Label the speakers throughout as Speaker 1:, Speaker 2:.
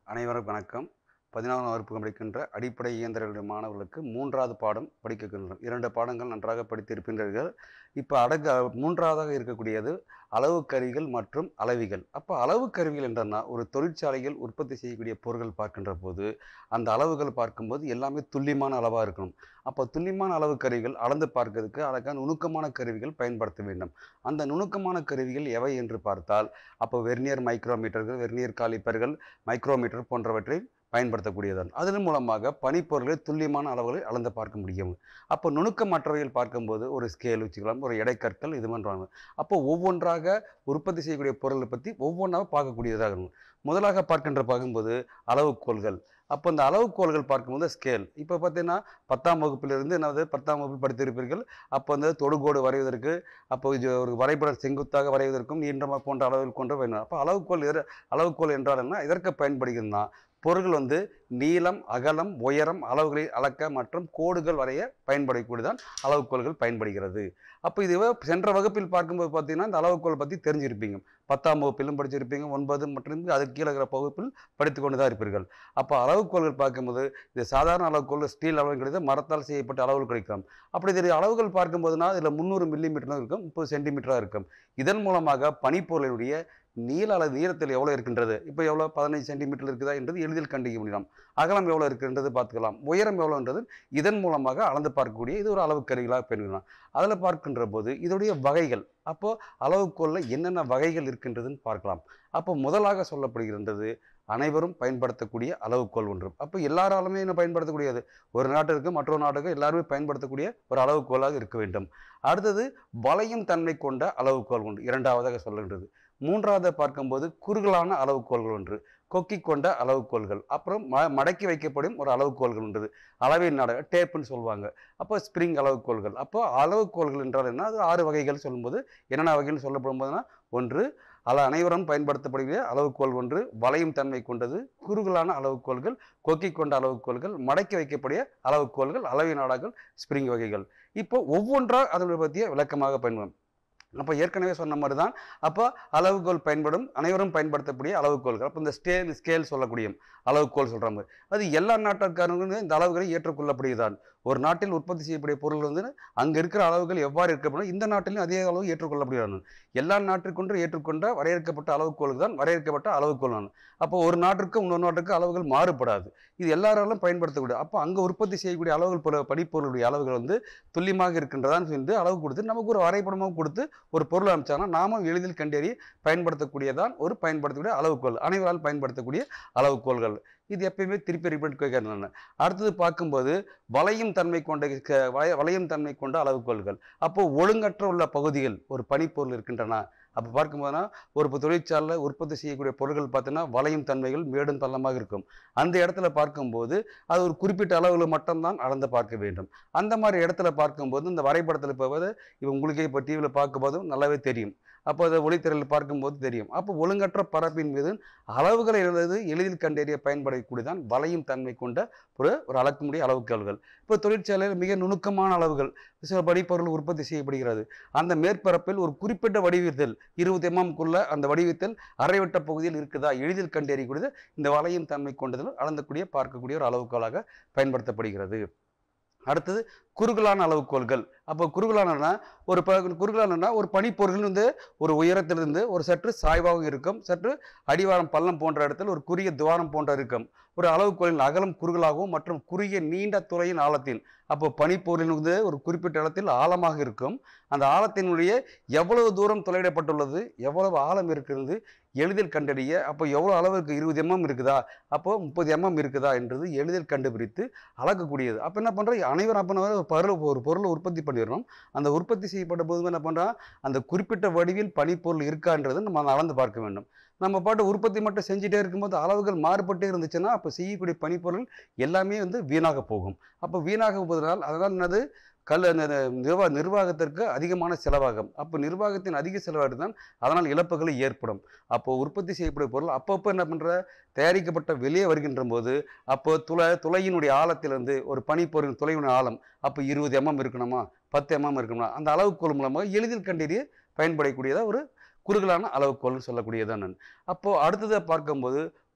Speaker 1: அனைவரும் வணக்கம் பதினாறாம் வகுப்பு படிக்கின்ற அடிப்படை இயந்திரங்களுடைய மாணவர்களுக்கு மூன்றாவது பாடம் படிக்கின்றோம் இரண்டு பாடங்கள் நன்றாக படித்திருக்கின்றீர்கள் இப்போ அடங்க மூன்றாவதாக இருக்கக்கூடியது அளவு கருவிகள் மற்றும் அளவிகள் அப்போ அளவு கருவிகள் என்றன்னா ஒரு தொழிற்சாலையில் உற்பத்தி செய்யக்கூடிய பொருட்கள் பார்க்கின்ற போது அந்த அளவுகள் பார்க்கும்போது எல்லாமே துல்லியமான அளவாக இருக்கணும் அப்போ துல்லியமான அளவு கருவிகள் அளந்து பார்க்கிறதுக்கு அதற்கான நுணுக்கமான கருவிகள் பயன்படுத்த வேண்டும் அந்த நுணுக்கமான கருவிகள் எவை என்று பார்த்தால் அப்போ வெர்னியர் மைக்ரோமீட்டர்கள் வெர்னியர் காலிப்பர்கள் மைக்ரோமீட்டர் போன்றவற்றை பயன்படுத்தக்கூடியதான் அதன் மூலமாக பனிப்பொருட்களை துல்லியமான அளவுகளை அளந்து பார்க்க முடியும் அப்போ நுணுக்கமற்றவைகள் பார்க்கும்போது ஒரு ஸ்கேல் வச்சுக்கலாம் ஒரு எடைக்கற்கள் இது பண்ணுறாங்க அப்போ ஒவ்வொன்றாக உற்பத்தி செய்யக்கூடிய பொருளை பற்றி ஒவ்வொன்றாக பார்க்கக்கூடியதாக இருக்கும் முதலாக பார்க்கின்ற பார்க்கும்போது அளவுகோல்கள் அப்போ இந்த அளவுகோல்கள் பார்க்கும்போது ஸ்கேல் இப்போ பார்த்தீங்கன்னா பத்தாம் வகுப்பிலிருந்து என்னது பத்தாம் வகுப்பு படித்திருப்பீர்கள் அப்போ வந்து தொடுகோடு வரைவதற்கு அப்போ இது ஒரு வரைபடம் செங்குத்தாக வரைவதற்கும் நீண்டமாக போன்ற அளவுகள் கொண்டு வேணும் அப்போ அளவுகோல் எது அளவுகோல் என்றால் என்ன இதற்கு பயன்படுகிறதுனா பொருட்கள் வந்து நீளம் அகலம் உயரம் அளவுகளை அளக்க மற்றும் கோடுகள் வரைய பயன்படக்கூடியதான் அளவுகோல்கள் பயன்படுகிறது அப்போ இது சென்ற வகுப்பில் பார்க்கும்போது பார்த்தீங்கன்னா இந்த அளவுகோல் பற்றி தெரிஞ்சிருப்பீங்க பத்தாம் வகுப்பிலும் படிச்சிருப்பீங்க ஒன்பது மற்றும் அதுக்கு கீழே இருக்கிற வகுப்பில் படித்து கொண்டு தான் இருப்பீர்கள் அப்போ அளவுகோல்கள் பார்க்கும்போது இது சாதாரண அளவுகோல் ஸ்டீல் அளவு கிடையாது மரத்தால் செய்யப்பட்ட அளவுகள் கிடைக்கும் அப்படி இது அளவுகள் பார்க்கும்போதுனா இதில் முந்நூறு மில்லி மீட்டரும் இருக்கும் முப்பது சென்டிமீட்டராக இருக்கும் இதன் மூலமாக பனிப்பொருளுடைய நீள அளவு நீளத்தில் எவ்வளோ இருக்கின்றது இப்போ எவ்வளோ பதினைஞ்சு சென்டிமீட்டர் இருக்குதா என்றது எளிதில் கண்டுபிடிக்க முடியலாம் அகலம் எவ்வளோ இருக்கின்றது பார்த்துக்கலாம் உயரம் எவ்வளோன்றது இதன் மூலமாக அளந்து பார்க்கக்கூடிய இது ஒரு அளவு கருவிகளாக பெறுகிறோம் அதில் பார்க்கின்ற போது இதோடைய வகைகள் அப்போது அளவுக்கோலில் என்னென்ன வகைகள் இருக்கின்றதுன்னு பார்க்கலாம் அப்போ முதலாக சொல்லப்படுகின்றது அனைவரும் பயன்படுத்தக்கூடிய அளவுகோல் ஒன்று அப்போ எல்லாராலுமே என்ன பயன்படுத்தக்கூடியது ஒரு நாட்டிற்கு மற்றொரு நாட்டுக்கு எல்லாருமே பயன்படுத்தக்கூடிய ஒரு அளவுகோலாக இருக்க வேண்டும் அடுத்தது வளையும் தன்மை கொண்ட அளவுகோல் ஒன்று இரண்டாவதாக சொல்லுகின்றது மூன்றாவது பார்க்கும்போது குறுகலான அளவுகோல்கள் ஒன்று கொக்கி கொண்ட அளவுகோல்கள் அப்புறம் ம மடக்கி வைக்கப்படும் ஒரு அளவுகோல்கள் உண்டு அளவின் நாடக டேப்புன்னு சொல்லுவாங்க அப்போ ஸ்ப்ரிங் அளவுகோல்கள் அப்போ அளவுகோல்கள் என்றால் என்ன அது ஆறு வகைகள் சொல்லும்போது என்னென்ன வகைகள் சொல்லப்படும் போதுனா ஒன்று அள அனைவரும் பயன்படுத்தப்படுகிற அளவுகோல் ஒன்று வளையும் தன்மை கொண்டது குறுகலான அளவுகோல்கள் கொக்கி கொண்ட அளவுகோல்கள் மடக்கி வைக்கக்கூடிய அளவுகோல்கள் அளவின் நாடாக்கள் ஸ்ப்ரிங் வகைகள் இப்போ ஒவ்வொன்றாக அதனை பற்றிய விளக்கமாக பயன்படும் அப்போ ஏற்கனவே சொன்ன மாதிரி தான் அப்போ அளவுகோல் பயன்படும் அனைவரும் பயன்படுத்தக்கூடிய அளவுகோல்கள் அப்போ இந்த ஸ்டேல் ஸ்கேல் சொல்லக்கூடிய அளவுகோல் சொல்கிறாங்க அது எல்லா நாட்டுக்காரங்களும் இந்த அளவுகளை ஏற்றுக்கொள்ளப்படுகிறதான் ஒரு நாட்டில் உற்பத்தி செய்யக்கூடிய பொருள் வந்து அங்கே இருக்கிற அளவுகள் எவ்வாறு இருக்கப்படும் இந்த நாட்டிலும் அதே அளவு ஏற்றுக்கொள்ளப்படுகிறார்கள் எல்லா நாட்டிற்கொன்று ஏற்றுக்கொண்ட வரையறுக்கப்பட்ட அளவுகோல் தான் வரையறுக்கப்பட்ட அளவுகோல் தான் அப்போ ஒரு நாட்டிற்கு இன்னொரு நாட்டுக்கு அளவுகள் மாறுபடாது இது எல்லாராலும் பயன்படுத்தக்கூடிய அப்போ அங்கே உற்பத்தி செய்யக்கூடிய அளவுகள் பொருள் படிப்பொருளுடைய அளவுகள் வந்து துல்லியமாக இருக்கின்றதான்னு சொல்லி அளவு கொடுத்து நமக்கு ஒரு வரைபடமாக கொடுத்து ஒரு பொருள் அமைச்சாங்கன்னா நாமும் எளிதில் கண்டறிய பயன்படுத்தக்கூடியதான் ஒரு பயன்படுத்தக்கூடிய அளவுகோல் அனைவரால் பயன்படுத்தக்கூடிய அளவுகோல்கள் இது எப்பயுமே திருப்பி ரிப்பீட் கேட்கறேன் அடுத்தது பார்க்கும்போது வளையும் தன்மை கொண்ட க- வளைய- வளையும் தன்மை கொண்ட அளவுகோல்கள் அப்போ ஒழுங்கற்ற உள்ள பகுதிகள் ஒரு பனிப்பொருள் இருக்கின்றன அப்போ பார்க்கும்போதுனா ஒரு இப்போ தொழிற்சாலையில் உற்பத்தி செய்யக்கூடிய பொருட்கள் பார்த்தீங்கன்னா வளையும் தன்மைகள் மேடும் பள்ளமாக இருக்கும் அந்த இடத்துல பார்க்கும்போது அது ஒரு குறிப்பிட்ட அளவில் மட்டும்தான் அளந்து பார்க்க வேண்டும் அந்த மாதிரி இடத்துல பார்க்கும்போது இந்த வரைபடத்தில் போவது இப்போ உங்களுக்கே இப்போ டிவியில் பார்க்கும்போதும் நல்லாவே தெரியும் அப்போ அதை ஒளித்திரையில் பார்க்கும்போது தெரியும் அப்போ ஒழுங்கற்ற பரப்பின் மீது அளவுகளை எழுதுவது எளிதில் கண்டறிய பயன்படக்கூடியதான் வளையும் தன்மை கொண்ட ஒரு ஒரு அளக்க முடிய அளவுகோல்கள் இப்போ தொழிற்சாலையில் மிக நுணுக்கமான அளவுகள் சில படிப்பொருள் உற்பத்தி செய்யப்படுகிறது அந்த மேற்பரப்பில் ஒரு குறிப்பிட்ட வடிவத்தில் இருபது எம்எம்குள்ள அந்த வடிவத்தில் அரைவட்ட பகுதியில் இருக்குதா எளிதில் கண்டறியக்கூடியது இந்த வளையும் தன்மை கொண்டதில் அளந்தக்கூடிய பார்க்கக்கூடிய ஒரு அளவுகோலாக பயன்படுத்தப்படுகிறது அடுத்தது குறுகலான அளவுகோல்கள் அப்போ குறுகலானா ஒரு ப குறுகலானா ஒரு பனிப்பொருள் வந்து ஒரு உயரத்திலிருந்து ஒரு சற்று சாய்வாகவும் இருக்கும் சற்று அடிவாரம் பள்ளம் போன்ற இடத்தில் ஒரு குறுகிய துவாரம் போன்ற இருக்கும் ஒரு அளவுகோலின் அகலம் குறுகலாகவும் மற்றும் குறுகிய நீண்ட துளையின் ஆழத்தில் அப்போ பனிப்பொருளின் வந்து ஒரு குறிப்பிட்ட இடத்தில் ஆழமாக இருக்கும் அந்த ஆழத்தினுடைய எவ்வளவு தூரம் துளையிடப்பட்டுள்ளது எவ்வளவு ஆழம் இருக்கிறது எளிதில் கண்டறிய அப்போ எவ்வளோ அளவுக்கு இருபது எம்எம் இருக்குதா அப்போ முப்பது எம்எம் இருக்குதா என்றது எளிதில் கண்டுபிடித்து அளக்கக்கூடியது அப்போ என்ன பண்ணுறோம் அனைவரும் அப்போ ஒரு பொருள் ஒரு பொருளை உற்பத்தி பண்ணிடுறோம் அந்த உற்பத்தி செய்யப்பட்ட போது என்ன பண்ணுறோம் அந்த குறிப்பிட்ட வடிவில் பனிப்பொருள் இருக்கான்றது நம்ம அளந்து பார்க்க வேண்டும் நம்ம பாட்டு உற்பத்தி மட்டும் செஞ்சுட்டே இருக்கும்போது அளவுகள் மாறுபட்டே இருந்துச்சுன்னா அப்போ செய்யக்கூடிய பனிப்பொருள் எல்லாமே வந்து வீணாக போகும் அப்போ வீணாக போவதனால் அதனால் என்னது கல் அந்த நிர்வா நிர்வாகத்திற்கு அதிகமான செலவாகும் அப்போ நிர்வாகத்தின் அதிக செலவாடு தான் அதனால் இழப்புகள் ஏற்படும் அப்போ உற்பத்தி செய்யக்கூடிய பொருள் அப்பப்போ என்ன பண்ணுற தயாரிக்கப்பட்ட வெளியே வருகின்ற போது அப்போ துளை துளையினுடைய ஆழத்திலிருந்து ஒரு பனிப்பொருள் துளையினுடைய ஆழம் அப்போ இருபது எம்எம் இருக்கணுமா பத்து எம்எம் இருக்கணுமா அந்த அளவுக்கோல் மூலமாக எளிதில் கண்டறிய பயன்படக்கூடியதாக ஒரு குறுகலான அளவுகோல்னு சொல்லக்கூடியதான் நான் அப்போது அடுத்ததை பார்க்கும்போது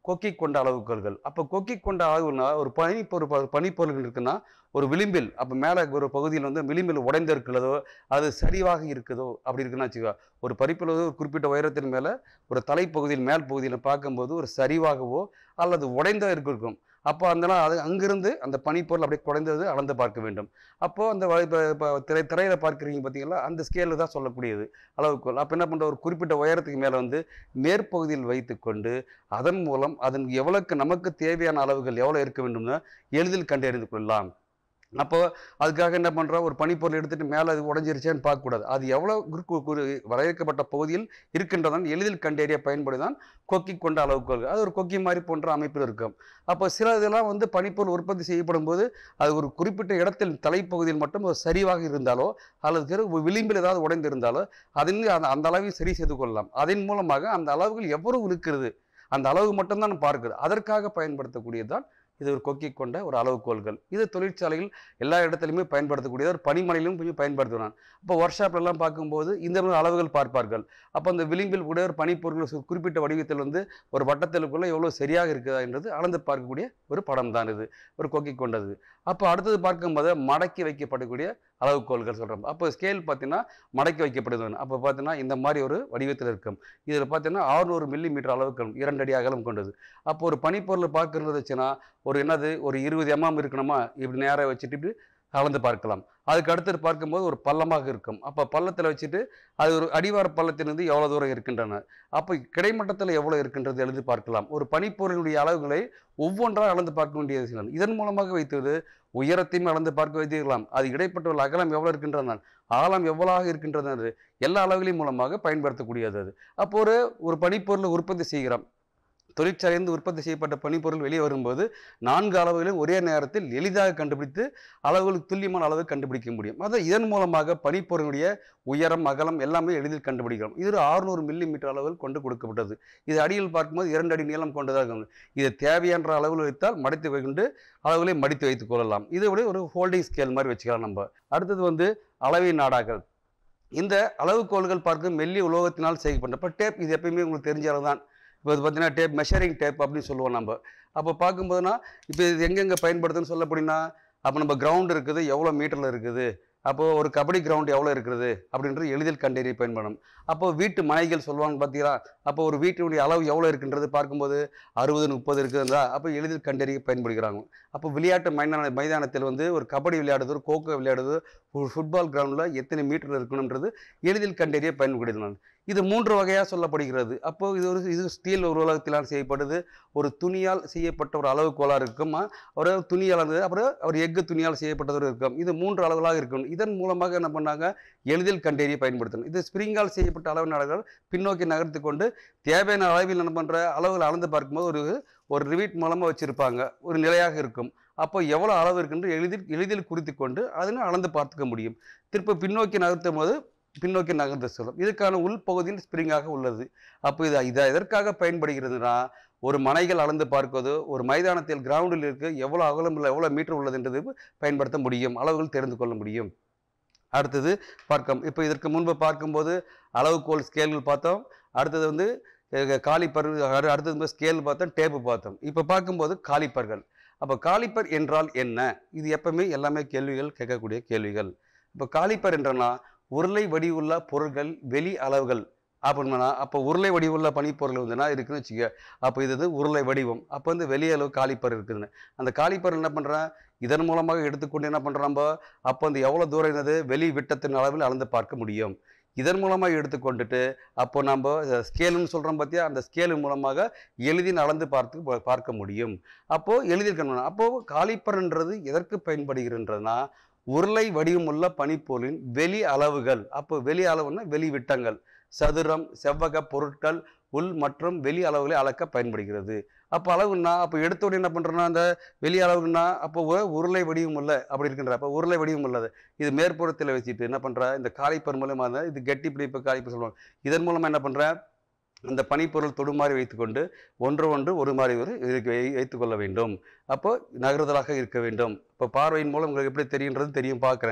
Speaker 1: கொக்கி கொண்ட அளவுகோல்கள் அப்போ கொக்கி கொண்ட அளவுனா ஒரு பனி ஒரு ப- பனிப்பொருள் இருக்குன்னா ஒரு விளிம்பில் அப்போ மேலே ஒரு பகுதியில் வந்து விளிம்பில் உடைந்து இருக்கிறதோ அது சரிவாக இருக்குதோ அப்படி இருக்குன்னு வச்சுக்கோ ஒரு பறிப்பில் ஒரு குறிப்பிட்ட உயரத்தின் மேலே ஒரு தலைப்பகுதியில் மேல் பகுதியில் பார்க்கும்போது ஒரு சரிவாகவோ அல்லது உடைந்த இருக்கும் அப்போ அந்த நாள் அது அங்கிருந்து அந்த பனிப்பொருள் அப்படியே குறைந்தது அளந்து பார்க்க வேண்டும் அப்போ அந்த வ- இப்ப இப்போ திரை திரையில் பார்க்குறீங்க பார்த்தீங்களா அந்த ஸ்கேலில் தான் சொல்லக்கூடியது அளவுக்கோல் அப்போ என்ன பண்ணுற ஒரு குறிப்பிட்ட உயரத்துக்கு மேலே வந்து மேற்பகுதியில் வைத்துக்கொண்டு அதன் மூலம் அதன் எவ்வளவுக்கு நமக்கு தேவையான அளவுகள் எவ்வளோ இருக்க வேண்டும்னு எளிதில் கண்டறிந்து கொள்ளலாம் அப்போ அதுக்காக என்ன பண்ணுறோம் ஒரு பனிப்பொருள் எடுத்துட்டு மேலே அது உடஞ்சிருச்சேன்னு பார்க்கக்கூடாது அது எவ்வளோ குறு- குறு- வரையறுக்கப்பட்ட பகுதியில் இருக்கின்றதான் எளிதில் கண்டறிய பயன்படுதான் கொக்கி கொண்ட அளவுகோல் அது ஒரு கொக்கி மாதிரி போன்ற அமைப்பில் இருக்கும் அப்போ சில இதெல்லாம் வந்து பனிப்பொருள் உற்பத்தி செய்யப்படும் போது அது ஒரு குறிப்பிட்ட இடத்தில் தலைப்பகுதியில் மட்டும் ஒரு சரிவாக இருந்தாலோ அல்லது பிறகு விளிம்பில் ஏதாவது உடைந்து இருந்தாலோ அதன் அந்த அந்த அளவை சரி செய்து கொள்ளலாம் அதன் மூலமாக அந்த அளவுகள் எவ்வளவு இருக்கிறது அந்த அளவு மட்டும்தான் பார்க்குது அதற்காக பயன்படுத்தக்கூடியதுதான் இது ஒரு கொக்கி கொண்ட ஒரு அளவுகோல்கள் இது தொழிற்சாலையில் எல்லா இடத்துலையுமே பயன்படுத்தக்கூடியது ஒரு பனிமலையிலும் கொஞ்சம் பயன்படுத்துவாங்க இப்போ ஒர்க் ஷாப்லலாம் பார்க்கும்போது இந்த மாதிரி அளவுகள் பார்ப்பார்கள் அப்போ அந்த விளிம்பில் கூட ஒரு பனிப்பொருள் சு- குறிப்பிட்ட வடிவத்தில் வந்து ஒரு வட்டத்திலுக்குள்ள எவ்வளோ சரியாக இருக்குதா என்றது அளந்து பார்க்கக்கூடிய ஒரு படம் தான் இது ஒரு கொக்கி கொண்டது அப்போ அடுத்தது பார்க்கும்போது மடக்கி வைக்கப்படக்கூடிய அளவுகோல்கள் சொல்கிறோம் அப்போ ஸ்கேல் பார்த்தீங்கன்னா மடக்கி வைக்கப்படுது அப்போ பார்த்தீங்கன்னா இந்த மாதிரி ஒரு வடிவத்தில் இருக்கும் இதில் பார்த்தீங்கன்னா 600 மில்லி மீட்டர் அளவுக்கு இரண்டு அடி அகலம் கொண்டது அப்போ ஒரு பனிப்பொருளை பார்க்கறது வச்சுன்னா ஒரு என்னது ஒரு இருபது எம்எம் இருக்கணுமா இப்படி நேராக வச்சுட்டு இப்படி அளந்து பார்க்கலாம் அதுக்கு அடுத்தது பார்க்கும்போது ஒரு பள்ளமாக இருக்கும் அப்போ பள்ளத்தில் வச்சுட்டு அது ஒரு அடிவார பள்ளத்திலிருந்து எவ்வளோ தூரம் இருக்கின்றன அப்போ கிடைமட்டத்தில் எவ்வளோ இருக்கின்றது எழுதி பார்க்கலாம் ஒரு பனிப்பொருளுடைய அளவுகளை ஒவ்வொன்றாக அளந்து பார்க்க வேண்டியது சில இதன் மூலமாக வைத்தது உயரத்தையும் அளந்து பார்க்க வைத்திருக்கலாம் அது இடைப்பட்ட உள்ள அகலம் எவ்வளோ இருக்கின்றன ஆழம் எவ்வளவாக இருக்கின்றது எல்லா அளவுகளின் மூலமாக பயன்படுத்தக்கூடியது அது அப்போ ஒரு ஒரு பனிப்பொருளை உற்பத்தி செய்கிறோம் தொழிற்சாலையிலிருந்து உற்பத்தி செய்யப்பட்ட பனிப்பொருள் வெளியே வரும்போது நான்கு அளவுகளையும் ஒரே நேரத்தில் எளிதாக கண்டுபிடித்து அளவுகளுக்கு துல்லியமான அளவு கண்டுபிடிக்க முடியும் அதான் இதன் மூலமாக பனிப்பொருளுடைய உயரம் அகலம் எல்லாமே எளிதில் கண்டுபிடிக்கலாம் இது ஒரு 600 மில்லி மீட்டர் அளவில் கொண்டு கொடுக்கப்பட்டது இது அடியில் பார்க்கும்போது இரண்டு அடி நீளம் கொண்டதாக இருக்கும் இது தேவையான அளவில் வைத்தால் மடித்து கொண்டு அளவுகளை மடித்து வைத்துக் கொள்ளலாம் இது விட ஒரு ஹோல்டிங் ஸ்கேல் மாதிரி வச்சுக்கலாம் நம்ம அடுத்தது வந்து அளவை நாடாக்கள் இந்த அளவுகோல்கள் பார்க்க மெல்லிய உலோகத்தினால் செய்யப்பட்ட இப்போ டேப் இது எப்பயுமே உங்களுக்கு தெரிஞ்ச அளவு தான் இப்போ இது பார்த்தீங்கன்னா டேப் மெஷரிங் டேப் அப்படின்னு சொல்லுவோம் நம்ம அப்போ பார்க்கும்போதுனா இப்போ இது எங்கெங்கே பயன்படுதுன்னு சொல்ல அப்படின்னா அப்போ நம்ம கிரவுண்ட் இருக்குது எவ்வளோ மீட்டரில் இருக்குது அப்போது ஒரு கபடி கிரவுண்ட் எவ்வளோ இருக்குது அப்படின்றது எளிதில் கண்டறிய பயன்படும் அப்போ வீட்டு மனைகள் சொல்லுவாங்க பார்த்தீங்களா அப்போ ஒரு வீட்டினுடைய அளவு எவ்வளோ இருக்குன்றது பார்க்கும்போது அறுபது முப்பது இருக்குதுங்களா அப்போ எளிதில் கண்டறிய பயன்படுகிறாங்க அப்போ விளையாட்டு மைதான மைதானத்தில் வந்து ஒரு கபடி விளையாடுறது ஒரு கோகோ விளையாடுறது ஒரு ஃபுட்பால் கிரவுண்டில் எத்தனை மீட்டர் இருக்கணுன்றது எளிதில் கண்டறிய பயன்படுகிறது இது மூன்று வகையாக சொல்லப்படுகிறது அப்போ இது ஒரு இது ஸ்டீல் உலகத்தினால் செய்யப்படுது ஒரு துணியால் செய்யப்பட்ட ஒரு அளவுகோலாக இருக்கும் ஒரு துணியால் இருந்தது அப்புறம் ஒரு எஃகு துணியால் செய்யப்பட்டது ஒரு இருக்கும் இது மூன்று அளவுகளாக இருக்கும் இதன் மூலமாக என்ன பண்ணாங்க எளிதில் கண்டறிய பயன்படுத்தணும் இது ஸ்ப்ரிங்கால் செய்யப்பட்ட அளவு நாடுகள் பின்னோக்கி நகர்த்து கொண்டு தேவையான அளவில் என்ன பண்ணுற அளவுகள் அளந்து பார்க்கும்போது ஒரு ஒரு ரிவீட் மூலமாக வச்சுருப்பாங்க ஒரு நிலையாக இருக்கும் அப்போ எவ்வளோ அளவு இருக்குன்னு எளிதில் எளிதில் குறித்து கொண்டு அதனை அளந்து பார்த்துக்க முடியும் திரும்ப பின்னோக்கி நகர்த்தும் போது பின்னோக்கி நகர்ந்து செல்லும் இதுக்கான உள்பகுதியில் ஸ்ப்ரிங்காக உள்ளது அப்போ இது இது எதற்காக பயன்படுகிறதுனா ஒரு மனைகள் அளந்து பார்ப்பது ஒரு மைதானத்தில் கிரவுண்டில் இருக்க எவ்வளோ அகலம் இல்லை எவ்வளோ மீட்டர் உள்ளதுன்றது பயன்படுத்த முடியும் அளவுகள் தெரிந்து கொள்ள முடியும் அடுத்தது பார்க்கம் இப்போ இதற்கு முன்பு பார்க்கும்போது அளவுகோல் ஸ்கேல்கள் பார்த்தோம் அடுத்தது வந்து அஹ், காலிப்பர் அடு- அடுத்தது வந்து ஸ்கேல் பார்த்தோம் டேப்பு பார்த்தோம் இப்போ பார்க்கும்போது காலிப்பர்கள் அப்போ காலிப்பர் என்றால் என்ன இது எப்பவுமே எல்லாமே கேள்விகள் கேட்கக்கூடிய கேள்விகள் இப்போ காலிப்பர் என்றனா உருளை வடிவுள்ள பொருட்கள் வெளி அளவுகள் அப்படின்னா அப்போ உருளை வடிவுள்ள பனிப்பொருள் வந்துன்னா இருக்குன்னு வச்சுக்க அப்போ இது வந்து உருளை வடிவம் அப்போ வந்து வெளி அளவு காலிப்பர் இருக்குதுன்னு அந்த காலிப்பர் என்ன பண்ணுறேன் இதன் மூலமாக எடுத்துக்கொண்டு என்ன பண்ணுறோம் நம்ம அப்போ அந்த எவ்வளோ தூரம் என்னது வெளி விட்டத்தின் அளவில் அளந்து பார்க்க முடியும் இதன் மூலமாக எடுத்துக்கொண்டுட்டு அப்போ நம்ம ஸ்கேலுன்னு சொல்கிறோம் பார்த்தியா அந்த ஸ்கேலு மூலமாக எளிதில் அளந்து பார்த்து பா- பார்க்க முடியும் அப்போது எளிதில் கண் அப்போது காலிப்பர்ன்றது எதற்கு பயன்படுகிறன்றதுனா உருளை வடிவமுள்ள பனிப்பொருளின் வெளி அளவுகள் அப்போ வெளி அளவுன்னா வெளி விட்டங்கள் சதுரம் செவ்வக பொருட்கள் உள் மற்றும் வெளி அளவுகளை அளக்க பயன்படுகிறது அப்போ அளவுன்னா அப்போ எடுத்த உடனே என்ன பண்ணுறோன்னா அந்த வெளி அளவுன்னா அப்போ ஒரு உருளை வடிவம் உள்ள அப்படி இருக்கின்ற அப்போ உருளை வடிவம் உள்ளது இது மேற்புறத்தில் வச்சுட்டு என்ன பண்ணுற இந்த காலிப்பர் மூலமாக தான் இது கெட்டி பிடிப்பு காலிப்பர் சொல்லுவாங்க இதன் மூலமாக என்ன பண்ணுற அந்த பனிப்பொருள் தொடுமாறி வைத்துக்கொண்டு ஒன்று ஒன்று ஒரு மாதிரி ஒரு இதுக்கு வை- வைத்துக்கொள்ள வேண்டும் அப்போ நகருதலாக இருக்க வேண்டும் இப்போ பார்வையின் மூலம் உங்களுக்கு எப்படி தெரியுன்றது தெரியும் பார்க்குறேன்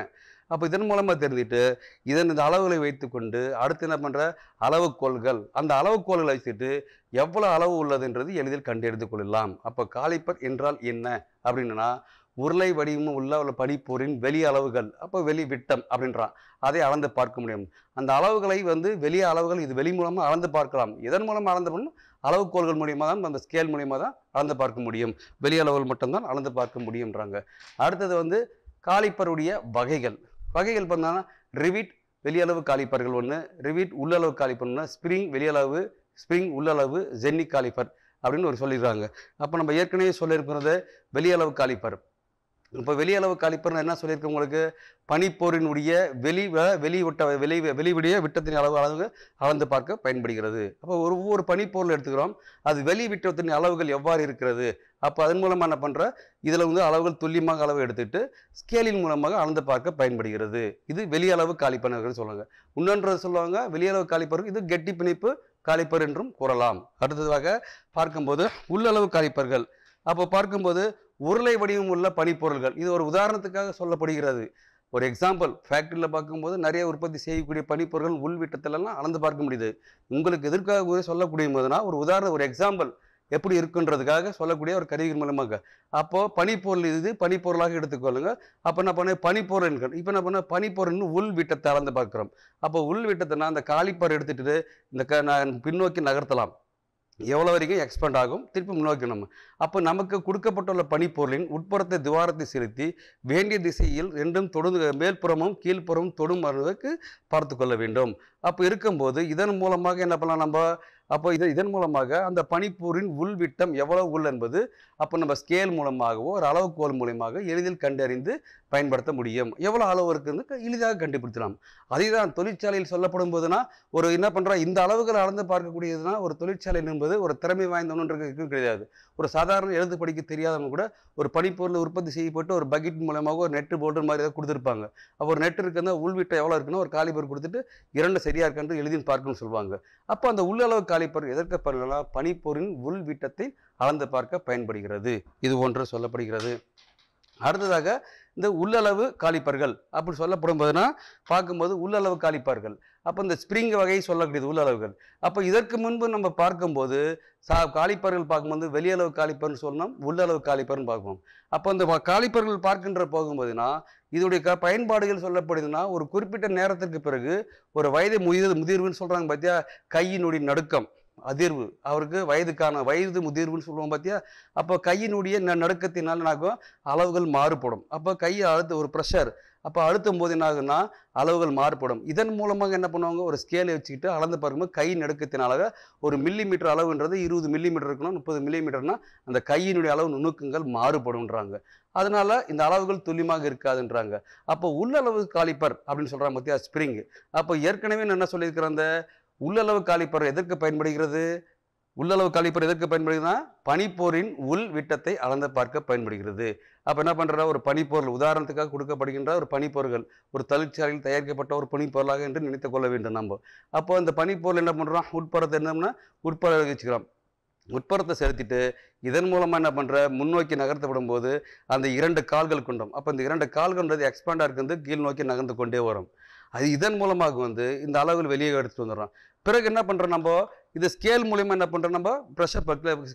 Speaker 1: அப்போ இதன் மூலமாக தெரிஞ்சுட்டு இதன் இந்த அளவுகளை வைத்துக்கொண்டு அடுத்து என்ன பண்ணுற அளவுகோல்கள் அந்த அளவுகோல்களை வச்சுட்டு எவ்வளோ அளவு உள்ளதுன்றது எளிதில் கண்டறிந்து கொள்ளலாம் அப்போ காலிப்பர் என்றால் என்ன அப்படின்னா உருளை வடிவமும் உள்ள உள்ள பனிப்போரின் வெளி அளவுகள் அப்போ வெளி விட்டம் அப்படின்றான் அதை அளந்து பார்க்க முடியும் அந்த அளவுகளை வந்து வெளி அளவுகள் இது வெளி மூலமாக அளந்து பார்க்கலாம் இதன் மூலமாக அளந்து பண்ணணும் அளவுகோல்கள் மூலியமாக தான் அந்த ஸ்கேல் மூலியமாக தான் அளந்து பார்க்க முடியும் வெளி அளவுகள் மட்டும்தான் அளந்து பார்க்க முடியுன்றாங்க அடுத்தது வந்து காலிப்பருடைய வகைகள் வகைகள் பார்த்தோன்னா ரிவிட் வெளியளவு காலிப்பர்கள் ஒன்று ரிவிட் உள்ளளவு காலிப்பர் ஒன்று ஸ்ப்ரிங் வெளியளவு ஸ்ப்ரிங் உள்ளளவு ஜென்னி காலிப்பர் அப்படின்னு ஒரு சொல்லிடுறாங்க அப்போ நம்ம ஏற்கனவே சொல்லியிருக்கிறது வெளியளவு காலிப்பர் இப்போ வெளியளவு காலிப்பர்னு என்ன சொல்லியிருக்கோம் உங்களுக்கு பனிப்போரினுடைய வெளி வ- வெளி விட்ட வெளி வெளிவிடைய விட்டத்தின் அளவு அளவு அளந்து பார்க்க பயன்படுகிறது அப்போ ஒரு ஒவ்வொரு பனிப்பொருள் எடுத்துக்கிறோம் அது வெளி விட்டத்தின் அளவுகள் எவ்வாறு இருக்கிறது அப்போ அதன் மூலமாக என்ன பண்ணுற இதில் வந்து அளவுகள் துல்லியமாக அளவு எடுத்துட்டு ஸ்கேலின் மூலமாக அளந்து பார்க்க பயன்படுகிறது இது வெளியளவு காலிப்பர்கள் சொல்லுவாங்க இன்னொன்று சொல்லுவாங்க வெளியளவு காலிப்பர் இது கெட்டி பிணைப்பு காலிப்பர் என்றும் கூறலாம் அடுத்ததாக பார்க்கும்போது உள்ளளவு காலிப்பர்கள் அப்போ பார்க்கும்போது உருளை வடிவம் உள்ள பனிப்பொருள்கள் இது ஒரு உதாரணத்துக்காக சொல்லப்படுகிறது ஒரு எக்ஸாம்பிள் ஃபேக்ட்ரியில் பார்க்கும்போது நிறைய உற்பத்தி செய்யக்கூடிய பனிப்பொருட்கள் உள் விட்டத்திலெல்லாம் அளந்து பார்க்க முடியுது உங்களுக்கு எதற்காக சொல்லக்கூடிய போதுனா ஒரு உதாரணம் ஒரு எக்ஸாம்பிள் எப்படி இருக்குன்றதுக்காக சொல்லக்கூடிய ஒரு கருவிகள் மூலமாக அப்போது பனிப்பொருள் இது பனிப்பொருளாக எடுத்துக்கொள்ளுங்க அப்போ என்ன பண்ண பனிப்பொருள் என்கிறோம் இப்போ என்ன பண்ண பனிப்பொருள்னு உள் விட்டத்தை அளந்து பார்க்குறோம் அப்போ உள் விட்டத்தைனா அந்த காலிப்பர் எடுத்துட்டு இந்த க நான் பின்னோக்கி நகர்த்தலாம் எவ்வளோ வரைக்கும் எக்ஸ்பெண்ட் ஆகும் திருப்பி முன்னோக்கி நம்ம அப்போ நமக்கு கொடுக்கப்பட்டுள்ள பனிப்பொருளின் உட்புறத்தை துவாரத்தை செலுத்தி வேண்டிய திசையில் ரெண்டும் தொடு மேல்புறமும் கீழ்ப்புறமும் தொடும் அளவுக்கு பார்த்து கொள்ள வேண்டும் அப்போ இருக்கும்போது இதன் மூலமாக என்ன பண்ணலாம் நம்ம அப்போ இது இதன் மூலமாக அந்த பனிப்பூரின் உள்விட்டம் எவ்வளவு உள் என்பது அப்போ நம்ம ஸ்கேல் மூலமாகவோ ஒரு அளவுகோல் மூலமாக எளிதில் கண்டறிந்து பயன்படுத்த முடியும் எவ்வளோ அளவு இருக்குன்னு எளிதாக கண்டுபிடிச்சலாம் அதே தான் தொழிற்சாலையில் சொல்லப்படும் போதுனா ஒரு என்ன பண்ணுறா இந்த அளவுகள் அளந்து பார்க்கக்கூடியதுனா ஒரு தொழிற்சாலை என்பது ஒரு திறமை வாய்ந்தவனுன்றது கிடையாது ஒரு சாதாரண எழுத்து படிக்க தெரியாதவங்க கூட ஒரு பனிப்பொருள் உற்பத்தி செய்யப்பட்டு ஒரு பக்கெட் மூலமாக ஒரு நெட்டு போல்டர் மாதிரி ஏதாவது கொடுத்துருப்பாங்க அப்போ ஒரு நெட் இருக்குன்னா உள்விட்டம் எவ்வளோ இருக்குன்னா ஒரு காலிபர் கொடுத்துட்டு இரண்டு சரியாக இருக்கான்னு எழுதின்னு பார்க்கணும்னு சொல்லுவாங்க அப்போ அந்த உள்ளளவு காலிப்பர் எதற்கு பண்ணலாம் பனிப்பொருளின் உள் விட்டத்தை அளந்து பார்க்க பயன்படுகிறது இது ஒன்று சொல்லப்படுகிறது அடுத்ததாக இந்த உள்ளளவு காலிப்பர்கள் அப்படி சொல்லப்படும் போதுனா பார்க்கும்போது உள்ளளவு காலிப்பர்கள் அப்போ இந்த ஸ்ப்ரிங் வகை சொல்லக்கூடியது உள்ளளவுகள் அப்போ இதற்கு முன்பு நம்ம பார்க்கும்போது சா காலிப்பர்கள் பார்க்கும்போது வெளியளவு காலிப்பர்னு சொல்லணும் உள்ளளவு காலிப்பர்னு பார்ப்போம் அப்போ இந்த வ- காலிப்பர்கள் பார்க்கின்ற போகும்போதுனா இதோடைய க பயன்பாடுகள் சொல்லப்படுதுன்னா ஒரு குறிப்பிட்ட நேரத்திற்கு பிறகு ஒரு வயது முதிர் முதிர்வுன்னு சொல்கிறாங்க பார்த்தியா கையினுடைய நடுக்கம் அதிர்வு அவருக்கு வயதுக்கான வயது முதிர்வுன்னு சொல்லுவோம் பார்த்தியா அப்போ கையினுடைய ந நடுக்கத்தினால் என்னாகும் அளவுகள் மாறுபடும் அப்போ கையை அழுத்த ஒரு ப்ரெஷர் அப்போ அழுத்தும் போது என்ன ஆகுன்னா அளவுகள் மாறுபடும் இதன் மூலமாக என்ன பண்ணுவாங்க ஒரு ஸ்கேலை வச்சுக்கிட்டு அளந்து பார்க்கும்போது கை நடுக்கத்தினால ஒரு மில்லி மீட்டர் அளவுன்றது இருபது மில்லி மீட்டர் இருக்கணும் முப்பது மில்லி மீட்டர்னா அந்த கையினுடைய அளவு நுணுக்கங்கள் மாறுபடும்ன்றாங்க அதனால இந்த அளவுகள் துல்லியமாக இருக்காதுன்றாங்க அப்போ உள்ளளவு காலிப்பர் அப்படின்னு சொல்கிறாங்க பார்த்தியா ஸ்ப்ரிங் அப்போ ஏற்கனவே நான் என்ன சொல்லியிருக்கிறேன் அந்த உள்ளளவு காலிப்பர் எதற்கு பயன்படுகிறது உள்ளளவு காலிப்பர் எதற்கு பயன்படுகிறதுனா பனிப்போரின் உள் விட்டத்தை அளந்து பார்க்க பயன்படுகிறது அப்போ என்ன பண்ணுற ஒரு பனிப்பொருள் உதாரணத்துக்காக கொடுக்கப்படுகின்ற ஒரு பனிப்பொருள்கள் ஒரு தொழிற்சாலையில் தயாரிக்கப்பட்ட ஒரு பனிப்பொருளாக என்று நினைத்து கொள்ள வேண்டும் நம்ம அப்போ அந்த பனிப்பொருள் என்ன பண்ணுறோம் உட்புறத்தை என்னம்னா உட்புற வச்சுக்கிறோம் உட்புறத்தை செலுத்திட்டு இதன் மூலமாக என்ன பண்ணுற முன்னோக்கி நகர்த்தப்படும் போது அந்த இரண்டு கால்கள் கொண்டோம் அப்போ இந்த இரண்டு கால்கள்ன்றது எக்ஸ்பாண்டாக இருக்கிறது கீழ் நோக்கி நகர்ந்து கொண்டே வரும் அது இதன் மூலமாக வந்து இந்த அளவுகள் வெளியே எடுத்துட்டு வந்துடுறோம் பிறகு என்ன பண்ணுறோம் நம்ம இது ஸ்கேல் மூலியமா என்ன பண்ணுறோம் நம்ம ப்ரெஷர்